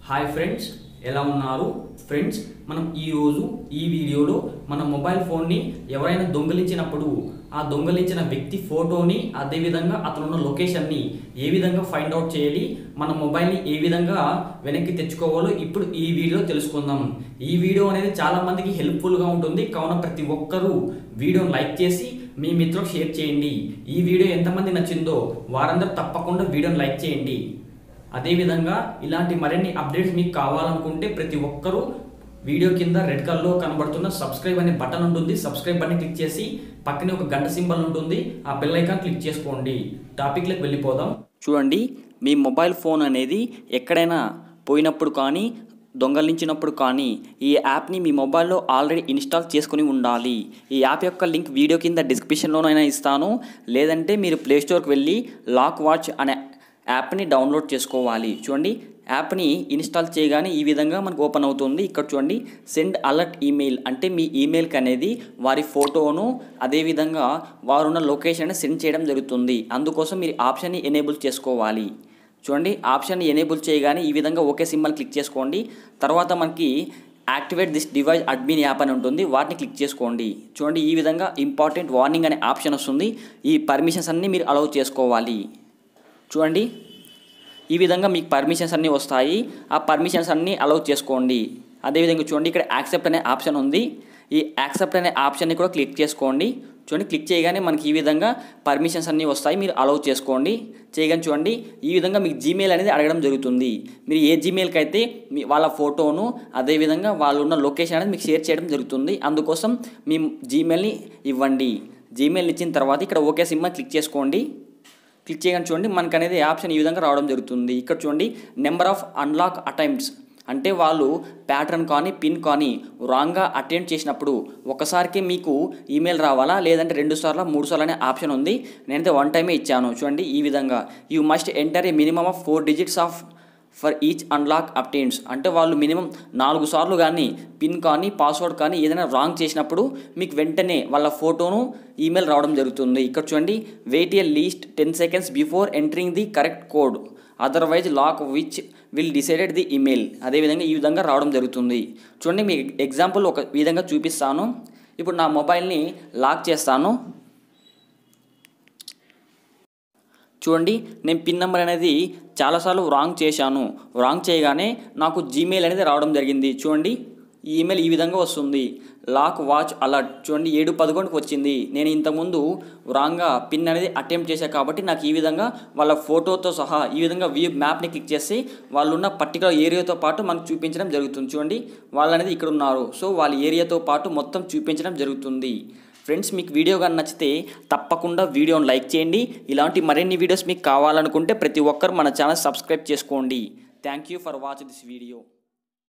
hi friends ఎలా ఉన్నారు friends మనం ఈరోజు ఈ వీడియోలో మన మొబైల్ ఫోన్ని ఎవరైనా దొంగిలించినప్పుడు ఆ దొంగిలించిన వ్యక్తి ఫోటోని అదేవిధంగా అతనున్న లొకేషన్ని ఏ విధంగా ఫైండ్ అవుట్ చేయాలి మన మొబైల్ని ఏ విధంగా వెనక్కి తెచ్చుకోవాలో ఇప్పుడు ఈ వీడియో తెలుసుకుందాం ఈ వీడియో అనేది చాలా మందికి హెల్ప్ఫుల్గా ఉంటుంది కావున ప్రతి ఒక్కరూ వీడియోని లైక్ చేసి మీ మిత్రులకు షేర్ చేయండి ఈ వీడియో ఎంతమంది నచ్చిందో వారందరూ తప్పకుండా వీడియోని లైక్ చేయండి అదేవిధంగా ఇలాంటి మరిన్ని అప్డేట్స్ మీకు కావాలనుకుంటే ప్రతి ఒక్కరూ వీడియో కింద రెడ్ కలర్లో కనబడుతున్న సబ్స్క్రైబ్ అనే బటన్ ఉంటుంది సబ్స్క్రైబ్ బటన్ క్లిక్ చేసి పక్కనే ఒక గంట సింబల్ ఉంటుంది ఆ బెల్ ఐకాన్ క్లిక్ చేసుకోండి టాపిక్లోకి వెళ్ళిపోదాం చూడండి మీ మొబైల్ ఫోన్ అనేది ఎక్కడైనా పోయినప్పుడు కానీ దొంగలించినప్పుడు కానీ ఈ యాప్ని మీ మొబైల్లో ఆల్రెడీ ఇన్స్టాల్ చేసుకుని ఉండాలి ఈ యాప్ యొక్క లింక్ వీడియో కింద డిస్క్రిప్షన్లోనైనా ఇస్తాను లేదంటే మీరు ప్లేస్టోర్కి వెళ్ళి లాక్ వాచ్ అనే యాప్ని డౌన్లోడ్ చేసుకోవాలి చూడండి యాప్ని ఇన్స్టాల్ చేయగానే ఈ విధంగా మనకు ఓపెన్ అవుతుంది ఇక్కడ చూడండి సెండ్ అలర్ట్ ఈమెయిల్ అంటే మీ ఈమెయిల్కి అనేది వారి ఫోటోను అదేవిధంగా వారున్న లొకేషన్ సెండ్ చేయడం జరుగుతుంది అందుకోసం మీరు ఆప్షన్ని ఎనేబుల్ చేసుకోవాలి చూడండి ఆప్షన్ ఎనేబుల్ చేయగానే ఈ విధంగా ఓకే సింబల్ క్లిక్ చేసుకోండి తర్వాత మనకి activate this device admin app అని ఉంటుంది వాటిని క్లిక్ చేసుకోండి చూడండి ఈ విధంగా ఇంపార్టెంట్ వార్నింగ్ అనే ఆప్షన్ వస్తుంది ఈ పర్మిషన్స్ అన్నీ మీరు అలౌ చేసుకోవాలి చూడండి ఈ విధంగా మీకు పర్మిషన్స్ అన్నీ వస్తాయి ఆ పర్మిషన్స్ అన్నీ అలౌ చేసుకోండి అదేవిధంగా చూడండి ఇక్కడ యాక్సెప్ట్ అనే ఆప్షన్ ఉంది ఈ యాక్సెప్ట్ అనే ఆప్షన్ని కూడా క్లిక్ చేసుకోండి చూడండి క్లిక్ చేయగానే మనకి ఈ విధంగా పర్మిషన్స్ అన్నీ వస్తాయి మీరు అలౌ చేసుకోండి చేయగానే చూడండి ఈ విధంగా మీకు జీమెయిల్ అనేది అడగడం జరుగుతుంది మీరు ఏ జీమెయిల్కి అయితే మీ వాళ్ళ ఫోటోను అదేవిధంగా వాళ్ళు ఉన్న లొకేషన్ అనేది మీకు షేర్ చేయడం జరుగుతుంది అందుకోసం మీ జీమెయిల్ని ఇవ్వండి జీమెయిల్ ఇచ్చిన తర్వాత ఇక్కడ ఓకే సిమ్ క్లిక్ చేసుకోండి క్లిక్ చేయగానే చూడండి మనకు అనేది ఆప్షన్ ఈ విధంగా రావడం జరుగుతుంది ఇక్కడ చూడండి నెంబర్ ఆఫ్ అన్లాక్ అటెంప్ట్స్ అంటే వాళ్ళు ప్యాటర్న్ కానీ పిన్ కానీ రాంగ్గా అటెండ్ చేసినప్పుడు ఒకసారికి మీకు ఈమెయిల్ రావాలా లేదంటే రెండు సార్లు మూడు సార్లు అనే ఆప్షన్ ఉంది నేనైతే వన్ టైమే ఇచ్చాను చూడండి ఈ విధంగా you must enter a minimum of four digits of for each unlock attempts అంటే వాళ్ళు మినిమం నాలుగు సార్లు కానీ పిన్ కానీ పాస్వర్డ్ కానీ ఏదైనా రాంగ్ చేసినప్పుడు మీకు వెంటనే వాళ్ళ ఫోటోను ఈమెయిల్ రావడం జరుగుతుంది ఇక్కడ చూడండి wait a least ten seconds before entering the correct code otherwise lock which will decided the email అదేవిధంగా ఈ విధంగా రావడం జరుగుతుంది చూడండి మీకు ఎగ్జాంపుల్ ఒక విధంగా చూపిస్తాను ఇప్పుడు నా మొబైల్ని లాక్ చేస్తాను చూడండి నేను పిన్ నెంబర్ అనేది చాలాసార్లు రాంగ్ చేశాను రాంగ్ చేయగానే నాకు జీమెయిల్ అనేది రావడం జరిగింది చూడండి ఈ ఈమెయిల్ ఈ విధంగా వస్తుంది లాక్ వాచ్ అలర్ట్ చూడండి ఏడు పదకొండుకి వచ్చింది నేను ఇంతకుముందు రాంగ్గా పిన్ అనేది అటెంప్ట్ చేశా కాబట్టి నాకు ఈ విధంగా వాళ్ళ ఫోటోతో సహా ఈ విధంగా వ్యూ మ్యాప్ని క్లిక్ చేసి వాళ్ళు ఉన్న పర్టికులర్ ఏరియాతో పాటు మనకు చూపించడం జరుగుతుంది చూడండి వాళ్ళు అనేది ఇక్కడ ఉన్నారు సో వాళ్ళ ఏరియాతో పాటు మొత్తం చూపించడం జరుగుతుంది ఫ్రెండ్స్ మీకు వీడియో కానీ నచ్చితే తప్పకుండా వీడియోని లైక్ చేయండి ఇలాంటి మరిన్ని వీడియోస్ మీకు కావాలనుకుంటే ప్రతి ఒక్కరు మన ఛానల్ సబ్స్క్రైబ్ చేసుకోండి thank you for watch this video